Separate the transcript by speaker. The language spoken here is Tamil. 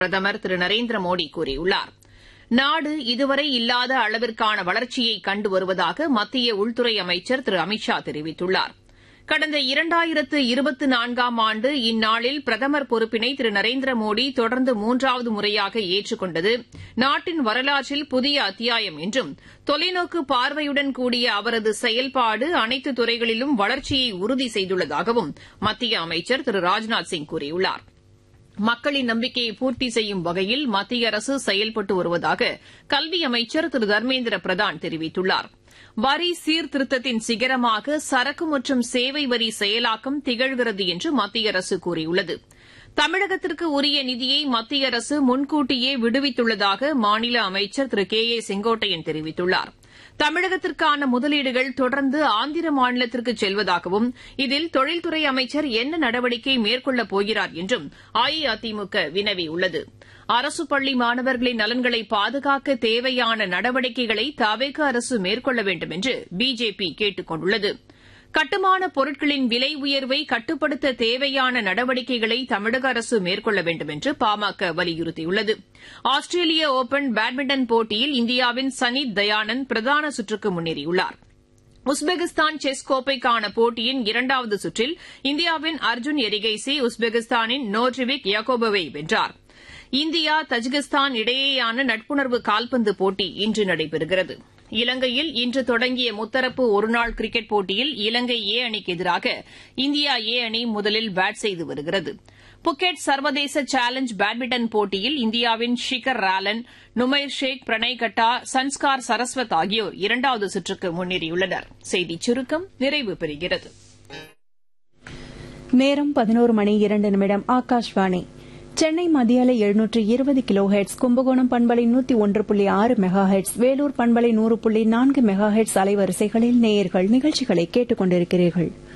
Speaker 1: பிரதமர் திரு நரேந்திர மோடி கூறியுள்ளார் நாடு இதுவரை இல்லாத அளவிற்கான வளர்ச்சியை கண்டு வருவதாக மத்திய உள்துறை அமைச்சர் திரு அமித் ஷா தெரிவித்துள்ளார் கடந்த இரண்டாயிரத்து இருபத்தி நான்காம் ஆண்டு இந்நாளில் பிரதமர் பொறுப்பினை திரு நரேந்திர மோடி தொடர்ந்து மூன்றாவது முறையாக ஏற்றுக் கொண்டது நாட்டின் வரலாற்றில் புதிய அத்தியாயம் என்றும் தொலைநோக்கு பார்வையுடன் கூடிய அவரது செயல்பாடு அனைத்து துறைகளிலும் வளர்ச்சியை உறுதி செய்துள்ளதாகவும் மத்திய அமைச்சர் திரு ராஜ்நாத் சிங் கூறியுள்ளார் மக்களின் நம்பிக்கையை பூர்த்தி செய்யும் வகையில் மத்திய அரசு செயல்பட்டு வருவதாக கல்வி அமைச்சர் திரு தர்மேந்திர பிரதான் தெரிவித்துள்ளார் வரி சீர்திருத்தத்தின் சிகரமாக சரக்கு மற்றும் சேவை வரி செயலாக்கம் திகழ்கிறது என்று மத்திய அரசு கூறியுள்ளது தமிழகத்திற்கு உரிய நிதியை மத்திய அரசு முன்கூட்டியே விடுவித்துள்ளதாக மாநில அமைச்சர் திரு கே ஏ செங்கோட்டையன் தெரிவித்துள்ளார் தமிழகத்திற்கான முதலீடுகள் தொடர்ந்து ஆந்திர மாநிலத்திற்கு செல்வதாகவும் இதில் தொழில்துறை அமைச்சர் என்ன நடவடிக்கை மேற்கொள்ளப் போகிறார் என்றும் அஇஅதிமுக வினவியுள்ளது அரசு பள்ளி மாணவர்களின் நலன்களை பாதுகாக்க தேவையான நடவடிக்கைகளை தவேக அரசு மேற்கொள்ள வேண்டும் என்று பிஜேபி கேட்டுக் கொண்டுள்ளது கட்டுமான பொருட்களின் விலை உயர்வை கட்டுப்படுத்த தேவையான நடவடிக்கைகளை தமிழக அரசு மேற்கொள்ள வேண்டும் என்று பாமக வலியுறுத்தியுள்ளது ஆஸ்திரேலிய ஒபன் பேட்மிண்டன் போட்டியில் இந்தியாவின் சனித் தயானந்த் பிரதான சுற்றுக்கு முன்னேறியுள்ளார் உஸ்பெகிஸ்தான் செஸ் கோப்பைக்கான போட்டியின் இரண்டாவது சுற்றில் இந்தியாவின் அர்ஜுன் எரிகைசி உஸ்பெகிஸ்தானின் நோட்ரிவிக் யாகோபோவை வென்றார் இந்தியா தஜிகிஸ்தான் இடையேயான நட்புணர்வு கால்பந்து போட்டி இன்று நடைபெறுகிறது இலங்கையில் இன்று தொடங்கிய முத்தரப்பு ஒருநாள் கிரிக்கெட் போட்டியில் இலங்கை ஏ அணிக்கு எதிராக இந்தியா ஏ அணி முதலில் பேட் செய்து வருகிறது புக்கெட் சர்வதேச சேலஞ்ச் பேட்மிண்டன் போட்டியில் இந்தியாவின் ஷிகர் ராலன் நுமைர் ஷேக் பிரணய் கட்டா சன்ஸ்கார் சரஸ்வத் ஆகியோர் இரண்டாவது சுற்றுக்கு முன்னேறியுள்ளனர் செய்திச் சுருக்கம் நிறைவு பெறுகிறது
Speaker 2: நேரம் பதினோரு மணி இரண்டு நிமிடம் ஆகாஷ்வாணி சென்னை மத்திய அலை எழுநூற்று இருபது கிலோ ஹெட்ஸ் கும்பகோணம் பண்பலை நூத்தி ஒன்று புள்ளி ஆறு மெகா ஹெட்ஸ் வேலூர் பண்பலை நூறு புள்ளி நான்கு மெகா ஹெட்ஸ் அலைவரிசைகளில் நேயர்கள் நிகழ்ச்சிகளை கேட்டுக் கொண்டிருக்கிறீர்கள்